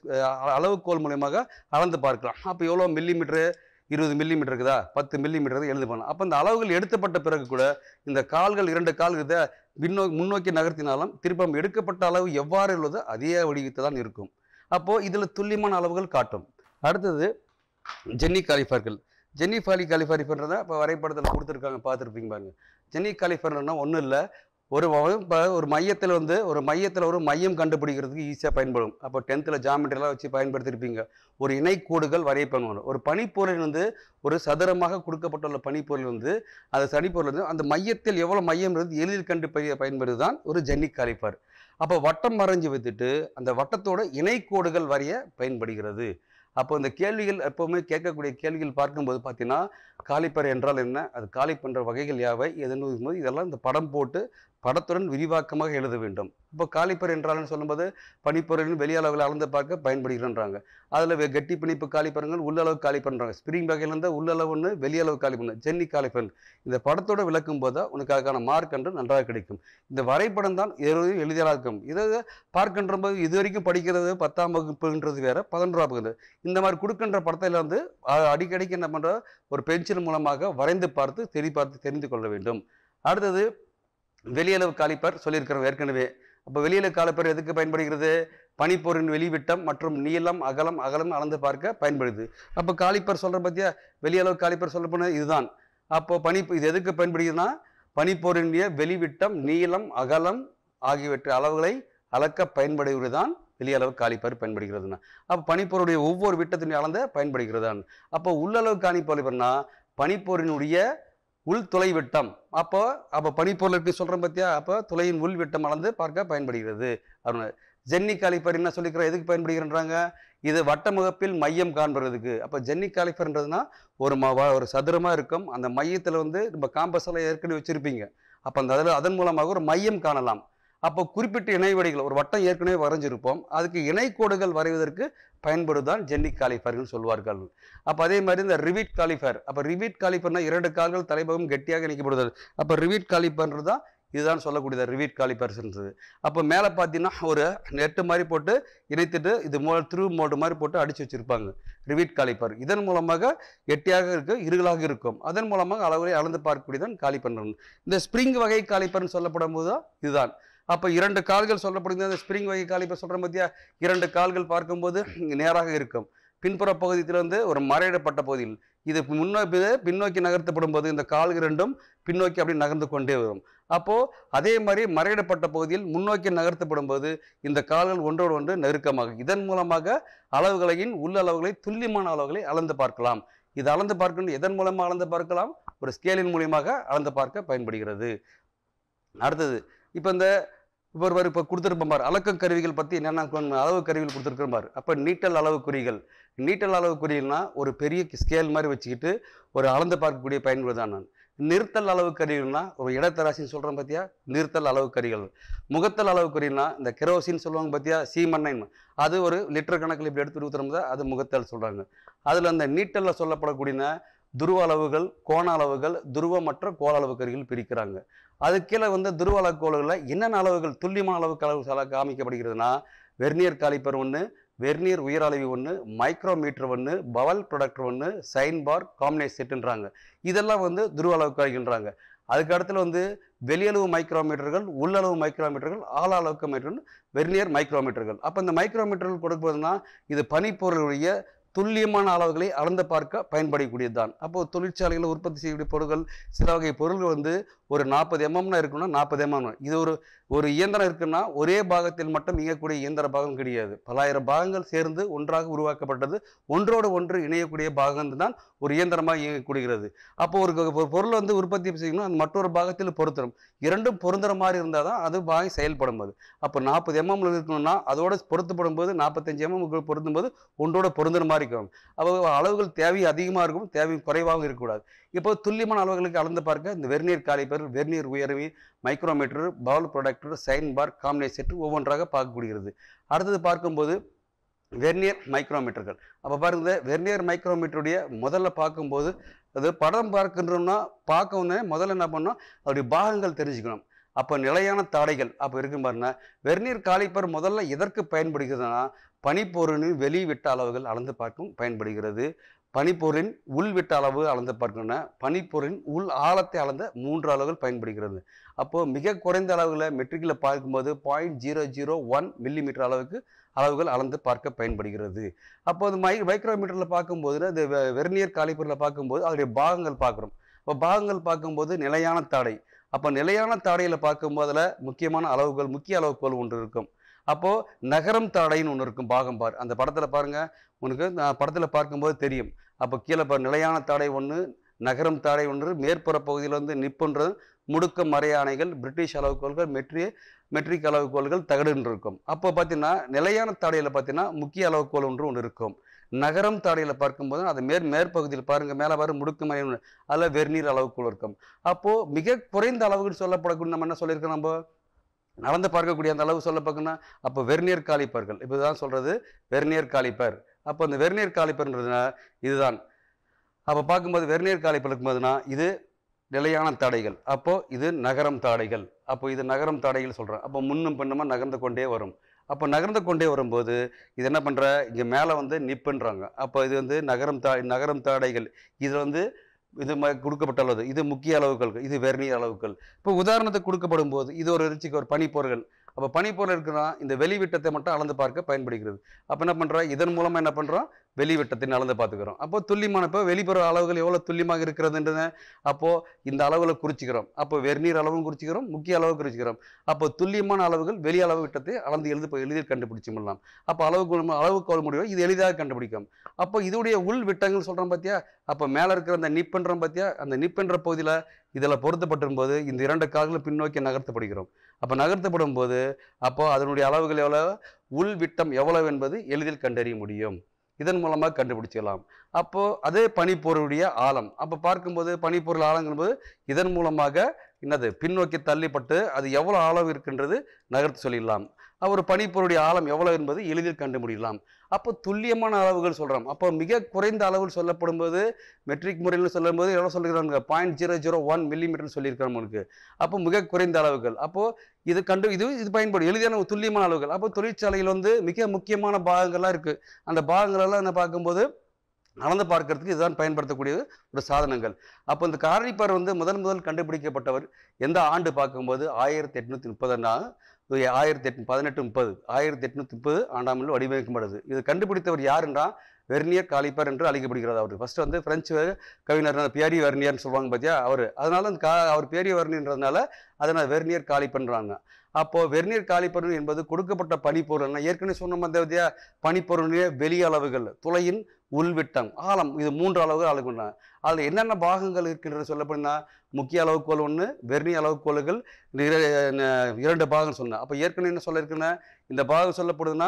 Speaker 1: அளவுகோல் மூலியமாக அளந்து பார்க்கலாம் அப்போ எவ்வளோ மில்லி மீட்ரு இருபது மில்லி மீட்டர் இருக்குதா பத்து மில்லி மீட்டர் எழுது பண்ணலாம் அப்போ இந்த அளவுகள் எடுக்கப்பட்ட பிறகு கூட இந்த கால்கள் இரண்டு கால் இருக்குதா பின்னோக்கி முன்னோக்கி நகர்த்தினாலும் திருப்பம் எடுக்கப்பட்ட அளவு எவ்வாறு உள்ளதோ அதே வடிவத்தை தான் இருக்கும் அப்போது இதில் துல்லியமான அளவுகள் காட்டும் அடுத்தது ஜென்னி காலிஃபர்கள் ஜென்னி ஃபாலி காலிஃபாரிஃபர்ன்றதை இப்போ வரைபடத்தில் கொடுத்துருக்காங்க பார்த்துருப்பீங்க பாருங்க ஜென்னி காலிஃபர்னா ஒன்றும் இல்லை ஒரு வ- இப்ப ஒரு மையத்தில் வந்து ஒரு மையத்தில் ஒரு மையம் கண்டுபிடிக்கிறதுக்கு ஈஸியாக பயன்படும் அப்போ டென்த்தில் ஜாமெட்ரியெல்லாம் வச்சு பயன்படுத்தியிருப்பீங்க ஒரு இணைக்கோடுகள் வரைய பண்ணுவாங்க ஒரு பனிப்பொருள் வந்து ஒரு சதுரமாக கொடுக்கப்பட்டுள்ள பனிப்பொருள் வந்து அந்த சனிப்பொருள் வந்து அந்த மையத்தில் எவ்வளோ மையம் இருந்து எளிதில் கண்டு பய- பயன்படுது தான் ஒரு ஜென்னி காலிஃபர் அப்போ வட்டம் வரைஞ்சி வைத்துட்டு அந்த வட்டத்தோட இணைக்கோடுகள் வரைய பயன்படுகிறது அப்போ இந்த கேள்விகள் எப்போவுமே கேட்கக்கூடிய கேள்விகள் பார்க்கும்போது பார்த்தீங்கன்னா காலிப்பர் என்றால் என்ன அது காலிப்பன்ற வகைகள் யாவை எதுன்னு போது இதெல்லாம் இந்த படம் போட்டு படத்துடன் விரிவாக்கமாக எழுத வேண்டும் இப்போ காலிப்பர் என்றாலும் சொல்லும்போது பனிப்பொருளின் வெளி அளவில் அளந்து பார்க்க பயன்படுகிறன்றாங்க அதில் கெட்டி பிணைப்பு காலிப்பருங்கள் உள்ளளவு காலிப்பர்ன்றாங்க ஸ்ப்ரிங் வகையிலேருந்து உள்ளளவு ஒன்று வெளியளவு காலிப்பர் ஜென்னி காலிப்பர் இந்த படத்தோட விளக்கும் போது தான் உனக்கு அதுக்கான மார்க் என்று நன்றாக கிடைக்கும் இந்த வரைபடம் தான் எளிதில் எளிதாக இருக்கும் இதை பார்க்கின்ற போது இது வரைக்கும் படிக்கிறது பத்தாம் வகுப்புன்றது வேற பதினொன்றாம் வகுப்பு இந்த மாதிரி கொடுக்கின்ற படத்தில் வந்து அ- அடிக்கடிக்கு என்ன பண்ணுற ஒரு பென்சில் மூலமாக வரைந்து பார்த்து தெரி பார்த்து தெரிந்து கொள்ள வேண்டும் அடுத்தது வெளியளவு காலிப்பர் சொல்லியிருக்கிறோம் ஏற்கனவே அப்போ வெளியளவு காலிப்பர் எதுக்கு பயன்படுகிறது பனிப்பொருளின் வெளிவிட்டம் மற்றும் நீளம் அகலம் அகலம் அளந்து பார்க்க பயன்படுது அப்போ காலிப்பர் சொல்கிற பற்றியா வெளியளவு காலிப்பர் சொல்ல போனால் இதுதான் அப்போ பனி இது எதுக்கு பயன்படுகிறதுனா பனிப்பொருளினுடைய வெளிவிட்டம் நீளம் அகலம் ஆகியவற்றை அளவுகளை அளக்க பயன்படுகிறது தான் வெளியளவு காலிப்பர் பயன்படுகிறதுனா அப்போ பனிப்பொருளுடைய ஒவ்வொரு விட்டத்தினுடைய அளந்த பயன்படுகிறதான் அப்போ உள்ளளவு காணிப்பொருள்னா பனிப்பொருளினுடைய உள் துளை விட்டம் அப்போ அப்போ பனிப்பொருளுக்கு சொல்கிறோம் பார்த்தியா அப்போ துளையின் உள் விட்டம் அளந்து பார்க்க பயன்படுகிறது அப்படின்னு ஜென்னி காலிப்பர் என்ன சொல்லிக்கிறோம் எதுக்கு பயன்படுகிறன்றாங்க இது வட்ட முகப்பில் மையம் காண்பதுக்கு அப்போ ஜென்னி காலிஃபர்ன்றதுனா ஒரு ம வ- ஒரு சதுரமாக இருக்கும் அந்த மையத்தில் வந்து நம்ம காம்பஸில் ஏற்கனவே வச்சுருப்பீங்க அப்போ அந்த அதில் அதன் மூலமாக ஒரு மையம் காணலாம் அப்போ குறிப்பிட்ட இணைவடிகள் ஒரு வட்டம் ஏற்கனவே வரைஞ்சிருப்போம் அதுக்கு இணைக்கோடுகள் வரைவதற்கு பயன்படுதான் ஜென்னி காலிஃபர்கள் சொல்வார்கள் அப்போ அதே மாதிரி இந்த ரிவிட் காலிஃபர் அப்போ ரிவிட் காலிஃபர்னா இரண்டு கால்கள் தலைபகம் கெட்டியாக இணைக்கப்படுதல் அப்போ ரிவிட் காலிஃபர்ன்றது தான் இதுதான் சொல்லக்கூடியது ரிவிட் காலிஃபர்ஸ்ன்றது அப்போ மேலே பார்த்தீங்கன்னா ஒரு நெட்டு மாதிரி போட்டு இணைத்துட்டு இது மோ த்ரூ மோடு மாதிரி போட்டு அடிச்சு வச்சிருப்பாங்க ரிவிட் காலிப்பர் இதன் மூலமாக கெட்டியாக இருக்கு இருகலாக இருக்கும் அதன் மூலமாக அளவுகளை அளந்து பார்க்கக்கூடியதான் காலிப்பர் இந்த ஸ்ப்ரிங் வகை காலிப்பர்னு சொல்லப்படும் போது தான் இதுதான் அப்போ இரண்டு கால்கள் சொல்லப்படுகிறது அந்த ஸ்ப்ரிங் வகை காலிப்பர் சொல்கிற பத்தியா இரண்டு கால்கள் பார்க்கும்போது நேராக இருக்கும் பின்புற பகுதியில் வந்து ஒரு மறையிடப்பட்ட பகுதியில் இது முன்னோக்கி பின்னோக்கி நகர்த்தப்படும் போது இந்த கால்கள் ரெண்டும் பின்னோக்கி அப்படி நகர்ந்து கொண்டே வரும் அப்போ அதே மாதிரி மறையிடப்பட்ட பகுதியில் முன்னோக்கி நகர்த்தப்படும் போது இந்த கால்கள் ஒன்றோடு ஒன்று நெருக்கமாக இதன் மூலமாக அளவுகளையும் உள்ளளவுகளை துல்லியமான அளவுகளை அளந்து பார்க்கலாம் இது அளந்து பார்க்கணும் எதன் மூலமாக அளந்து பார்க்கலாம் ஒரு ஸ்கேலின் மூலியமாக அளந்து பார்க்க பயன்படுகிறது அடுத்தது இப்போ இந்த இப்போ ஒரு இப்போ கொடுத்துருப்போம் பாரு அளக்க கருவிகள் பற்றி என்னென்ன கொண்டு- அளவு கருவிகள் கொடுத்துருக்கோம் பாரு அப்போ நீட்டல் அளவு குறிகள் நீட்டல் அளவு குறிகள்னா ஒரு பெரிய ஸ்கேல் மாதிரி வச்சுக்கிட்டு ஒரு அளந்து பார்க்கக்கூடிய பயன்படுது தான் நான் நிறுத்தல் அளவு கருவிகள்னா ஒரு இடத்தராசின்னு சொல்கிறோம் பார்த்தியா நிறுத்தல் அளவு கருவிகள் முகத்தல் அளவு கருவினா இந்த கெரோசின் சொல்லுவாங்க பார்த்தியா சீமண்ணெய் அது ஒரு லிட்டர் கணக்கில் இப்படி எடுத்து ஊற்றுறோம் அது முகத்தல் சொல்கிறாங்க அதில் அந்த நீட்டலில் சொல்லப்படக்கூடிய துருவ அளவுகள் கோண அளவுகள் துருவமற்ற கோள அளவு கருவிகள் பிரிக்கிறாங்க அது கீழே வந்து துருவ அளவு கோள்களில் என்னென்ன அளவுகள் துல்லியமான அளவு அளவு சில காமிக்கப்படுகிறதுனா வெர்னியர் காலிப்பர் ஒன்று வெர்னியர் உயர் அளவி ஒன்று மைக்ரோமீட்டர் ஒன்று பவல் ப்ரொடக்டர் ஒன்று சைன் பார் காம்பினேட் செட்டுன்றாங்க இதெல்லாம் வந்து துருவ அளவு கருவின்றாங்க அதுக்கு அடுத்துல வந்து வெளியளவு மைக்ரோமீட்டர்கள் உள்ளளவு மைக்ரோமீட்டர்கள் ஆள் அளவுக்கு மீட்டர்கள் வெர்னியர் மைக்ரோமீட்டர்கள் அப்போ இந்த மைக்ரோமீட்டர்கள் கொடுப்பதுனா இது பனிப்பொருளுடைய துல்லியமான அளவுகளை அளந்து பார்க்க பயன்படக்கூடியது தான் அப்போ தொழிற்சாலைகளில் உற்பத்தி செய்யக்கூடிய பொருட்கள் சில வகை பொருள்கள் வந்து ஒரு நாற்பது எம்எம்னா இருக்குன்னா நாற்பது எம்எம் இது ஒரு ஒரு இயந்திரம் இருக்குன்னா ஒரே பாகத்தில் மட்டும் இயங்கக்கூடிய இயந்திர பாகம் கிடையாது பலாயிரம் பாகங்கள் சேர்ந்து ஒன்றாக உருவாக்கப்பட்டது ஒன்றோடு ஒன்று இணையக்கூடிய பாகம் தான் ஒரு இயந்திரமாக இயங்கக்கூடியது அப்போ ஒரு ஒரு பொருள் வந்து உற்பத்தி செய்யணும் அது மற்றொரு பாகத்தில் பொருத்தணும் இரண்டும் பொருந்துற மாதிரி இருந்தால் தான் அது பாகம் செயல்படும் போது அப்போ நாற்பது எம்எம்ல இருக்கணும்னா அதோட பொருத்தப்படும் போது நாற்பத்தஞ்சு எம்எம் பொருத்தும் போது ஒன்றோட பொருந்துற மாதிரி இருக்கும் அப்போ அளவுகள் தேவை அதிகமாக இருக்கும் தேவை குறைவாகவும் இருக்கக்கூடாது இப்போ துல்லியமான அளவுகளுக்கு அளந்து பார்க்க இந்த வெர்னியர் காலிப்பர் வெர்னியர் உயர்வி micrometer bevel protractor sine bar combination set ஒவ்வொன்றாக பார்க்கக்கூடியது அடுத்தது பார்க்கும்போது வெர்னியர் மைக்ரோமீட்டர்கள் அப்போ பாருங்க வெர்னியர் மைக்ரோமீட்டருடைய முதல்ல பார்க்கும்போது அது படம் பார்க்கின்றோம்னா பார்க்கவுடனே முதல்ல என்ன பண்ணோம் அதோடைய பாகங்கள் தெரிஞ்சுக்கணும் அப்போ நிலையான தாடைகள் அப்போ இருக்கும் பாருங்க வெர்னியர் காலிப்பர் முதல்ல எதற்கு பயன்படுகிறதுனா பனிப்பொருளின் வெளிவிட்ட அளவுகள் அளந்து பார்க்கும் பயன்படுகிறது பனிப்பொருளின் உள்விட்ட அளவு அளந்து பார்க்கணும்னா பனிப்பொருளின் உள் ஆழத்தை அளந்த மூன்று அளவுகள் பயன்படுகிறது அப்போது மிக குறைந்த அளவில் மெட்ரிக்கில் பார்க்கும்போது point zero zero one millimetre அளவுக்கு அளவுகள் அளந்து பார்க்க பயன்படுகிறது அப்போ அது மை மைக்ரோமீட்டரில் பார்க்கும்போது அது வெ- வெர்னியர் காலிப்பரில் பார்க்கும்போது அதனுடைய பாகங்கள் பார்க்குறோம் இப்போ பாகங்கள் பார்க்கும்போது நிலையான தாடை அப்போ நிலையான தாடையில் பார்க்கும்போது அதில் முக்கியமான அளவுகள் முக்கிய அளவுகோல் ஒன்று இருக்கும் அப்போது நகரம் தாடைன்னு ஒன்று இருக்கும் பாகம் பார் அந்த படத்தில் பாருங்கள் உனக்கு நான் படத்தில் பார்க்கும்போது தெரியும் அப்போ கீழே பாரு நிலையான தாடை ஒன்று நகரம் தாடை ஒன்று மேற்புற பகுதியில் வந்து நிப்புன்றது முடுக்க மறையானைகள் பிரிட்டிஷ் அளவுகோல்கள் மெட்ரி மெட்ரிக் அளவுகோல்கள் தகடுன்னு இருக்கும் அப்போ பார்த்தீங்கன்னா நிலையான தாடையில் பார்த்தீங்கன்னா முக்கிய அளவுகோல் ஒன்று ஒன்று இருக்கும் நகரம் தாடையில் பார்க்கும்போது அது மேற் மேற்பகுதியில் பாருங்க மேலே பாரு முடுக்கு மலை அதில் வெர்நீர் அளவுக்குள் இருக்கும் அப்போ மிக குறைந்த அளவுக்கு சொல்லப்படக்கூடிய நம்ம என்ன சொல்லியிருக்கோம் நம்ம நடந்து பார்க்கக்கூடிய அந்த அளவு சொல்ல பார்க்கணும்னா அப்போ வெர்னியர் காலிப்பர்கள் இப்போ தான் சொல்றது வெர்னியர் காலிப்பர் அப்போ அந்த வெர்னியர் காலிப்பர்ன்றதுனா இதுதான் அப்போ பார்க்கும்போது வெர்னியர் காலிப்பர் இருக்கும்போதுனா இது நிலையான தாடைகள் அப்போ இது நகரம் தாடைகள் அப்போ இது நகரம் தாடைகள் சொல்கிறேன் அப்போ முன்னும் பின்னுமா நகர்ந்து கொண்டே வரும் அப்போ நகர்ந்து கொண்டே வரும்போது இது என்ன பண்ணுற இங்கே மேலே வந்து நிப்புன்றாங்க அப்போ இது வந்து நகரம் தா நகரம் தாடைகள் இதில் வந்து இது ம கொடுக்கப்பட்ட அளவு இது முக்கிய அளவுகள் இது வெர்னியர் அளவுகள் இப்போ உதாரணத்துக்கு கொடுக்கப்படும் போது இது ஒரு ரிச்சிக்கு ஒரு பனிப்பொருள் அப்போ பனிப்பொருள் இருக்குன்னா இந்த வெளிவிட்டத்தை மட்டும் அளந்து பார்க்க பயன்படுகிறது அப்போ என்ன பண்ணுறோம் இதன் மூலமாக என்ன பண்ணுறோம் வெளிவிட்டத்தை அளந்து பார்த்துக்கிறோம் அப்போ துல்லியமான இப்போ வெளிப்புற அளவுகள் எவ்வளோ துல்லியமாக இருக்கிறதுன்றத அப்போது இந்த அளவில் குறிச்சிக்கிறோம் அப்போ வெர்நீர் அளவும் குறிச்சிக்கிறோம் முக்கிய அளவு குறிச்சிக்கிறோம் அப்போ துல்லியமான அளவுகள் வெளி அளவு விட்டத்தை அளந்து எழுது எளிதில் கண்டுபிடிச்சு முடியலாம் அப்போ அளவு அளவுக்கோல் முடிவு இது எளிதாக கண்டுபிடிக்கும் அப்போ இதோடைய உள் விட்டங்கள் சொல்கிறோம் பார்த்தியா அப்போ மேலே இருக்கிற அந்த நிப்புன்றோம் பார்த்தியா அந்த நிப்புன்ற பகுதியில் இதில் பொருத்தப்பட்டிருக்கும் போது இந்த இரண்டு கால்களும் பின்னோக்கி நகர்த்தப்படுகிறோம் அப்போ நகர்த்தப்படும் போது அப்போ அதனுடைய அளவுகள் எவ்வளோ உள் விட்டம் எவ்வளவு என்பது எளிதில் கண்டறிய முடியும் இதன் மூலமாக கண்டுபிடிச்சிடலாம் அப்போ அதே பனிப்பொருளுடைய ஆழம் அப்போ பார்க்கும்போது பனிப்பொருள் ஆழங்கும்போது இதன் மூலமாக என்னது பின்னோக்கி தள்ளிப்பட்டு அது எவ்வளோ ஆழம் இருக்கின்றது நகர்த்து சொல்லிடலாம் ஒரு பனிப்பொருளுடைய ஆழம் எவ்வளவு என்பது எளிதில் கண்டுபிடிக்கலாம் அப்போ துல்லியமான அளவுகள் சொல்கிறோம் அப்போ மிக குறைந்த அளவில் சொல்லப்படும் போது மெட்ரிக் முறையில் சொல்லும்போது எவ்வளோ சொல்லிக்கிறாங்க point zero zero one millimetre சொல்லியிருக்கிறோம் உங்களுக்கு அப்போ மிக குறைந்த அளவுகள் அப்போது இது கண்டு இது இது பயன்படும் எளிதான ஒரு துல்லியமான அளவுகள் அப்போ தொழிற்சாலையில் வந்து மிக முக்கியமான பாகங்கள்லாம் இருக்குது அந்த பாகங்களெல்லாம் என்ன பார்க்கும்போது அளந்து பார்க்கறதுக்கு இதுதான் பயன்படுத்தக்கூடிய ஒரு சாதனங்கள் அப்போ இந்த காரணிப்பார் வந்து முதன் முதல் கண்டுபிடிக்கப்பட்டவர் எந்த ஆண்டு பார்க்கும்போது ஆயிரத்தி எட்நூற்றி முப்பதுனா ஆயிரத்தி எட்டு பதினெட்டு முப்பது ஆயிரத்தி எட்நூற்றி முப்பது ஆண்டாமில் வடிவமைக்கப்படுது இது கண்டுபிடித்தவர் யாருன்னா வெர்னியர் காலிப்பர் என்று அழைக்கப்படுகிறது அவர் ஃபர்ஸ்ட் வந்து பிரெஞ்சு கவிஞர் பியரி வெர்னியர்னு சொல்லுவாங்க பார்த்தியா அவர் அதனால அந்த கா அவர் பியரி வெர்னியன்றதுனால அதை நான் வெர்னியர் காலிப்பன்றாங்க அப்போ வெர்னியர் காலிப்பர் என்பது கொடுக்கப்பட்ட பனிப்பொருள் நான் ஏற்கனவே சொன்ன மாதிரி பனிப்பொருளுடைய வெளி அளவுகள் துளையின் உள்விட்டம் ஆழம் இது மூன்று அளவுகள் அளவுக்குறாங்க அதில் என்னென்ன பாகங்கள் இருக்கின்றது சொல்லப்படுனா முக்கிய அளவுகோல் ஒன்று வெர்னி அளவுகோல்கள் இரண்டு பாகம் சொன்னேன் அப்போ ஏற்கனவே என்ன சொல்லியிருக்குன்னா இந்த பாகம் சொல்லப்படுதுன்னா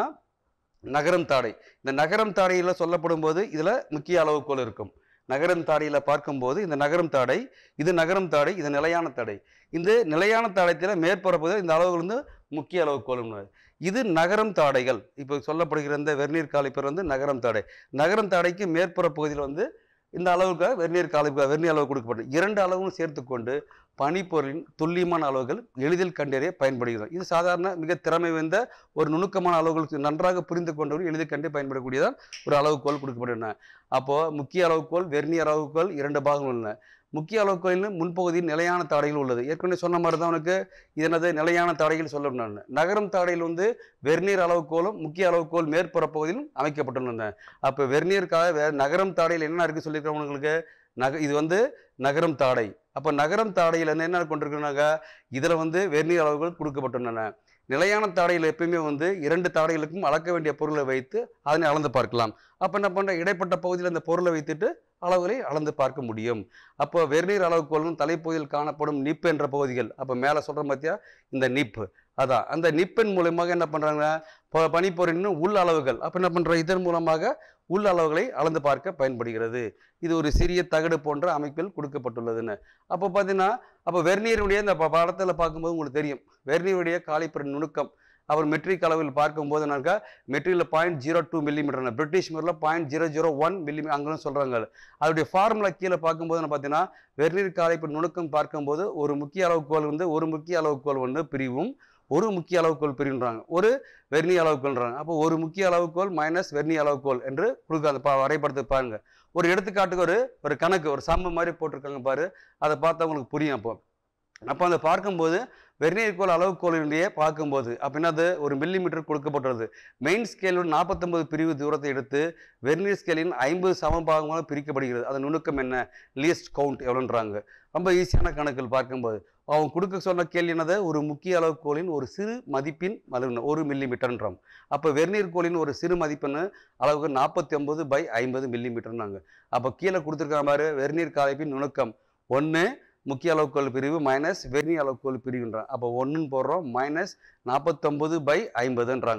Speaker 1: நகரம் தாடை இந்த நகரம் தாடையில் சொல்லப்படும் போது இதில் முக்கிய அளவுகோல் இருக்கும் நகரம் தாடையில் பார்க்கும்போது இந்த நகரம் தாடை இது நகரம் தாடை இது நிலையான தாடை இந்த நிலையான தாடையத்தில் மேற்பரப்புகள் இந்த அளவுகள் வந்து முக்கிய அளவுகோலும் இது நகரம் தாடைகள் இப்போ சொல்லப்படுகிற இந்த வெர்நீர் காலிப்பர் வந்து நகரம் தாடை நகரம் தாடைக்கு மேற்புற பகுதியில் வந்து இந்த அளவுக்கு வெர்னியர் காலிப்பு வெர்னியர் அளவு கொடுக்கப்படும் இரண்டு அளவும் சேர்த்துக்கொண்டு பனிப்பொருளின் துல்லியமான அளவுகள் எளிதில் கண்டறிய பயன்படுகிறது இது சாதாரண மிக திறமை வாய்ந்த ஒரு நுணுக்கமான அளவுகளுக்கு நன்றாக புரிந்து கொண்டவர் எளிதில் கண்டு பயன்படக்கூடியதான் ஒரு அளவுகோல் கொடுக்கப்படுகின்றன அப்போது முக்கிய அளவுகோல் வெர்னியர் அளவுகோல் இரண்டு பாகங்கள் உள்ளன முக்கிய அளவுகோலின் முன்பகுதியில் நிலையான தாடைகள் உள்ளது ஏற்கனவே சொன்ன மாதிரி தான் உனக்கு இது என்னது நிலையான தாடைகள் சொல்லணும் நகரம் தாடையில் வந்து வெர்னியர் அளவுகோலும் முக்கிய அளவுகோல் மேற்புற பகுதியிலும் அமைக்கப்பட்டுள்ளன அப்போ வெர்னியருக்காக வே நகரம் தாடையில் என்ன இருக்குது சொல்லியிருக்கிறோம் உங்களுக்கு நக இது வந்து நகரம் தாடை அப்போ நகரம் தாடையில் என்ன என்ன கொண்டிருக்கிறாங்க இதில் வந்து வெர்னியர் அளவுகள் கொடுக்கப்பட்டுள்ளன நிலையான தாடையில் எப்பயுமே வந்து இரண்டு தாடைகளுக்கும் அளக்க வேண்டிய பொருளை வைத்து அதனை அளந்து பார்க்கலாம் அப்போ என்ன பண்ணுற இடைப்பட்ட பகுதியில் அந்த பொருளை வைத்துட்டு அளவுகளை அளந்து பார்க்க முடியும் அப்போ வெர்நீர் அளவுகோலும் தலைப்பகுதியில் காணப்படும் நிப் என்ற பகுதிகள் அப்போ மேலே சொல்கிற பார்த்தியா இந்த நிப்பு அதான் அந்த நிப்பின் மூலமாக என்ன பண்ணுறாங்க பனிப்பொருளின் உள் அளவுகள் அப்போ என்ன பண்ணுற இதன் மூலமாக உள் அளவுகளை அளந்து பார்க்க பயன்படுகிறது இது ஒரு சிறிய தகடு போன்ற அமைப்பில் கொடுக்கப்பட்டுள்ளதுன்னு அப்போ பார்த்தீங்கன்னா அப்போ வெர்னியருடைய இந்த ப- படத்தில் பார்க்கும்போது உங்களுக்கு தெரியும் வெர்னியருடைய காலிப்பர் நுணுக்கம் அவர் மெட்ரிக் அளவில் பார்க்கும்போது என்னக்கா மெட்ரிக்கில் point zero two millimetre British முறையில் point zero zero one milli அங்கேயும் சொல்கிறாங்க அதோடைய ஃபார்முலா கீழே பார்க்கும்போது என்ன பார்த்தீங்கன்னா வெர்னியர் காலிப்பர் நுணுக்கம் பார்க்கும்போது ஒரு முக்கிய அளவுகோல் வந்து ஒரு முக்கிய அளவுகோல் வந்து பிரிவும் ஒரு முக்கிய அளவுகோல் பிரிவுன்றாங்க ஒரு வெர்னி அளவுகோல்ன்றாங்க அப்போ ஒரு முக்கிய அளவுகோல் மைனஸ் வெர்னி அளவுகோல் என்று கொடுக்க அந்த பா வரைபடத்தை பாருங்க ஒரு எடுத்துக்காட்டுக்கு ஒரு ஒரு கணக்கு ஒரு சம்ம மாதிரி போட்டிருக்காங்க பாரு அதை பார்த்தா உங்களுக்கு புரியும் அப்போ அப்போ அதை பார்க்கும்போது வெர்னியர் கோல் அளவுகோலினுடைய பார்க்கும்போது அப்படின்னா அது ஒரு மில்லிமீட்டர் கொடுக்கப்பட்டுள்ளது மெயின் ஸ்கேலோட நாற்பத்தொன்பது பிரிவு தூரத்தை எடுத்து வெர்னியர் ஸ்கேலின் ஐம்பது சமபாகமாக பிரிக்கப்படுகிறது அதன் நுணுக்கம் என்ன லீஸ்ட் கவுண்ட் எவ்வளோன்றாங்க ரொம்ப ஈஸியான கணக்கில் பார்க்கும்போது அவங்க கொடுக்க சொன்ன கேள்வி என்னது ஒரு முக்கிய அளவுகோலின் ஒரு சிறு மதிப்பின் அளவு ஒரு மில்லிமீட்டர்ன்றோம் அப்போ வெர்னியர் கோலின் ஒரு சிறு மதிப்புன்னு அளவுக்கு நாற்பத்தி ஒன்பது பை ஐம்பது மில்லிமீட்டர்னாங்க அப்போ கீழே கொடுத்துருக்கிற மாதிரி வெர்னியர் காலைப்பின் நுணுக்கம் ஒன்று முக்கிய அளவுகோல் பிரிவு மைனஸ் வெர்னி அளவுகோல் பிரிவுன்றாங்க அப்போ ஒன்றுன்னு போடுறோம் மைனஸ் நாற்பத்தொம்பது பை ஐம்பதுன்றாங்க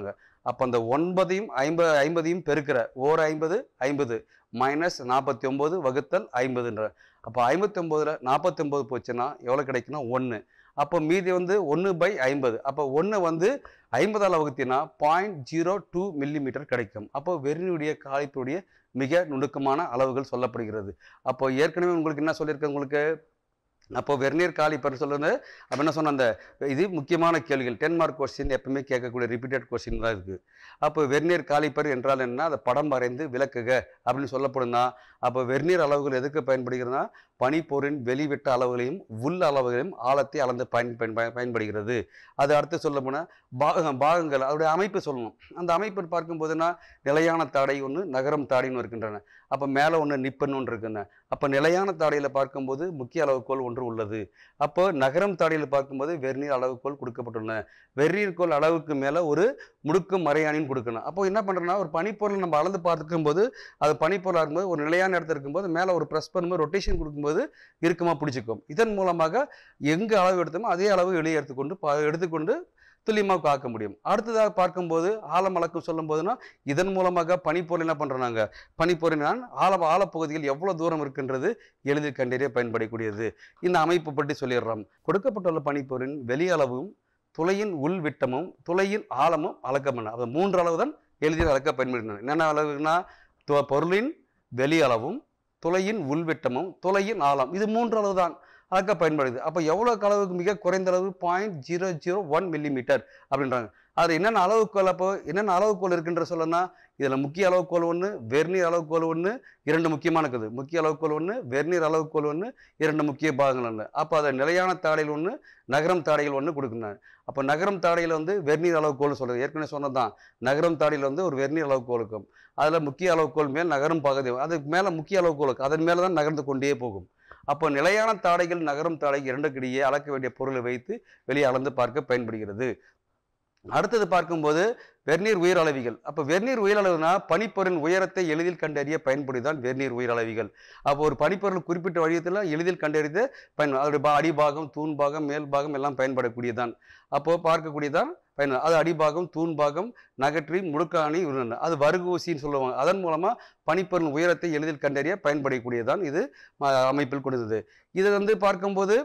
Speaker 1: அப்போ அந்த ஒன்பதையும் ஐம்பது ஐம்பதையும் பெருக்கிற ஓர் ஐம்பது ஐம்பது மைனஸ் நாற்பத்தி ஒம்பது வகுத்தல் ஐம்பதுன்ற அப்போ ஐம்பத்தி ஒம்போதில் நாற்பத்தி ஒம்பது போச்சுன்னா எவ்வளோ கிடைக்குன்னா ஒன்று அப்போ மீதி வந்து ஒன்று பை ஐம்பது அப்போ ஒன்று வந்து ஐம்பதால் வகுத்தினா பாயிண்ட் ஜீரோ டூ மில்லிமீட்டர் கிடைக்கும் அப்போ வெறினுடைய காலிப்புடைய மிக நுணுக்கமான அளவுகள் சொல்லப்படுகிறது அப்போ ஏற்கனவே உங்களுக்கு என்ன சொல்லியிருக்கேன் உங்களுக்கு அப்போ வெர்னியர் காலிப்பர் சொல்லுறது அப்போ என்ன சொன்ன அந்த இது முக்கியமான கேள்விகள் டென் மார்க் கொஸ்டின் எப்பவுமே கேட்கக்கூடிய ரிப்பீட்டட் கொஸ்டின் தான் இருக்குது அப்போ வெர்னியர் காலிப்பர் என்றால் என்ன அதை படம் வரைந்து விளக்குக அப்படின்னு சொல்லப்படும்னா அப்போ வெர்னியர் அளவுகள் எதுக்கு பயன்படுகிறதுனா பனிப்பொருளின் வெளிவிட்ட அளவுகளையும் உள் அளவுகளையும் ஆழத்தை அளந்து பயன் பயன் பயன் பயன்படுகிறது அது அடுத்து சொல்ல போனால் பாக பாகங்கள் அதோடைய அமைப்பு சொல்லணும் அந்த அமைப்பு பார்க்கும்போதுன்னா நிலையான தாடை ஒன்று நகரம் தாடைன்னு இருக்கின்றன அப்போ மேலே ஒன்று நிப்பன் ஒன்று இருக்குன்னு அப்போ நிலையான தாடையில் பார்க்கும்போது முக்கிய அளவுகோல் ஒன்று உள்ளது அப்போ நகரம் தாடையில் பார்க்கும்போது வெர்நீர் அளவுகோல் கொடுக்கப்பட்டுள்ளன வெர்நீர் கோல் அளவுக்கு மேலே ஒரு முடுக்கும் மறையாணின்னு கொடுக்கணும் அப்போ என்ன பண்ணுறோன்னா ஒரு பனிப்பொருள் நம்ம அளந்து பார்க்கும்போது அது பனிப்பொருளாக இருக்கும்போது ஒரு நிலையான இடத்துல இருக்கும்போது மேலே ஒரு ப்ரெஸ் பண்ணும்போது ரொட்டேஷன் கொடுக்கும்போது இறுக்கமாக பிடிச்சிக்கும் இதன் மூலமாக எங்கே அளவு எடுத்தோமோ அதே அளவு வெளியே எடுத்துக்கொண்டு பா எடுத்துக்கொண்டு துல்லியமாக காக்க முடியும் அடுத்ததாக பார்க்கும்போது ஆழம் அளக்கம் சொல்லும் போதுனா இதன் மூலமாக பனிப்பொருள் என்ன பண்ணுறாங்க பனிப்பொருளினால் ஆழ ஆழப்பகுதியில் எவ்வளோ தூரம் இருக்கின்றது எளிதில் கண்டறிய பயன்படக்கூடியது இந்த அமைப்பு பற்றி சொல்லிடுறோம் கொடுக்கப்பட்டுள்ள பனிப்பொருளின் வெளி அளவும் துளையின் உள் விட்டமும் துளையின் ஆழமும் அளக்கப்படும் அது மூன்று அளவு தான் எளிதில் அளக்க பயன்படுகின்றன என்னென்ன அளவுனா து- பொருளின் வெளி அளவும் துளையின் உள்விட்டமும் துளையின் ஆழம் இது மூன்று அளவு தான் அளக்க பயன்படுது அப்போ எவ்வளோ அளவுக்கு மிக குறைந்த அளவு point zero zero one millimetre அப்படின்றாங்க அது என்னென்ன அளவுக்கோல் அப்போ என்னென்ன அளவுக்கோல் இருக்குன்ற சொல்லனா இதில் முக்கிய அளவுக்கோல் ஒன்று வெர்னியர் அளவுக்கோல் ஒன்று இரண்டு முக்கியமான இருக்குது முக்கிய அளவுக்கோல் ஒன்று வெர்னியர் அளவுக்கோல் ஒன்று இரண்டு முக்கிய பாகங்கள் ஒன்று அப்போ அதை நிலையான தாடையில் ஒன்று நகரம் தாடையில் ஒன்று கொடுக்குறாங்க அப்போ நகரம் தாடையில் வந்து வெர்னியர் அளவுக்கோல் சொல்கிறது ஏற்கனவே சொன்னதான் நகரம் தாடையில் வந்து ஒரு வெர்னியர் அளவுக்கோல் இருக்கும் அதில் முக்கிய அளவுக்கோல் மேல் நகரும் பகுதி அதுக்கு மேலே முக்கிய அளவுக்கோல் இருக்கும் அதன் மேலே தான் நகர்ந்து கொண்டே போகும் அப்போ நிலையான தாடைகள் நகரும் தாடை இரண்டுக்கிடையே அளக்க வேண்டிய பொருளை வைத்து வெளியே அளந்து பார்க்க பயன்படுகிறது அடுத்தது பார்க்கும்போது வெர்நீர் உயர் அளவிகள் அப்போ வெர்நீர் உயர் அளவுனா பனிப்பொருளின் உயரத்தை எளிதில் கண்டறிய பயன்படுதான் வெர்நீர் உயர் அளவிகள் அப்போ ஒரு பனிப்பொருள் குறிப்பிட்ட வடிவத்தில் எளிதில் கண்டறிந்து பயன் அதோடைய பா- அடிபாகம் தூண் பாகம் மேல் பாகம் எல்லாம் பயன்படக்கூடியதான் அப்போ பார்க்கக்கூடியதான் பயன் அது அடிபாகம் தூண் பாகம் நகற்றி முடுக்காணி உருண்டை. அது வருகு ஊசின்னு சொல்லுவாங்க அதன் மூலமாக பனிப்பொருள் உயரத்தை எளிதில் கண்டறிய பயன்படக்கூடியதான் இது ம- அமைப்பில் கொடுத்தது இது வந்து பார்க்கும்போது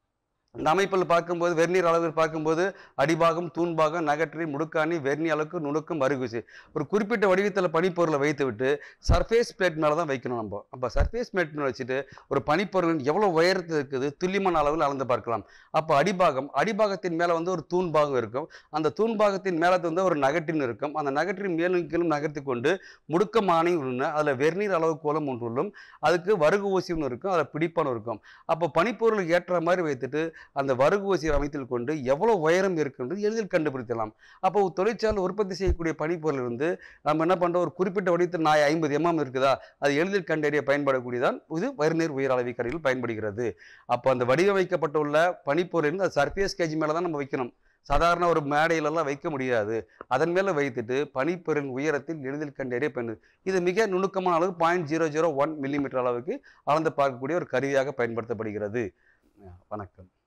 Speaker 1: இந்த அமைப்பில் பார்க்கும்போது வெர்நீர் அளவில் பார்க்கும்போது அடிபாகம் தூண்பாகம் நகற்றி முடுக்காணி வெர்னி அளவுக்கு நுணுக்கும் அருகுசி ஒரு குறிப்பிட்ட வடிவத்தில் பனிப்பொருளை வைத்து விட்டு சர்ஃபேஸ் பிளேட் மேலே தான் வைக்கணும் நம்ம அப்போ சர்ஃபேஸ் பிளேட் மேலே வச்சுட்டு ஒரு பனிப்பொருள் எவ்வளோ உயரத்தில் இருக்குது துல்லியமான அளவில் அளந்து பார்க்கலாம் அப்போ அடிபாகம் அடிபாகத்தின் மேலே வந்து ஒரு தூண்பாகம் இருக்கும் அந்த தூண்பாகத்தின் மேலே வந்து ஒரு நகட்டின் இருக்கும் அந்த நகற்றின் மேலும் கீழும் நகர்த்தி கொண்டு முடுக்கமானி ஒன்று அதில் வெர்நீர் அளவு கோலம் ஒன்று உள்ளும் அதுக்கு வருகு ஊசி ஒன்று இருக்கும் அதில் பிடிப்பான இருக்கும் அப்போ பனிப்பொருளுக்கு ஏற்ற மாதிரி வைத்துட்டு அந்த வருகு ஊசி அமைத்தில் கொண்டு எவ்வளோ உயரம் இருக்குன்றது எளிதில் கண்டுபிடிக்கலாம் அப்போ தொழிற்சாலை உற்பத்தி செய்யக்கூடிய பனிப்பொருள் இருந்து நம்ம என்ன பண்ணுறோம் ஒரு குறிப்பிட்ட வடிவத்தில் நாய் ஐம்பது எம்எம் இருக்குதா அது எளிதில் கண்டறிய பயன்படக்கூடியதான் இது வருநீர் உயர் அளவை கருவியில் பயன்படுகிறது அப்போ அந்த வடிவமைக்கப்பட்டுள்ள பனிப்பொருள் இருந்து அது சர்ஃபேஸ் கேஜ் மேலே தான் நம்ம வைக்கணும் சாதாரண ஒரு மேடையிலெல்லாம் வைக்க முடியாது அதன் மேலே வைத்துட்டு பனிப்பொருளின் உயரத்தில் எளிதில் கண்டறிய பயன் இது மிக நுணுக்கமான அளவு point zero zero one millimetre அளவுக்கு அளந்து பார்க்கக்கூடிய ஒரு கருவியாக பயன்படுத்தப்படுகிறது வணக்கம்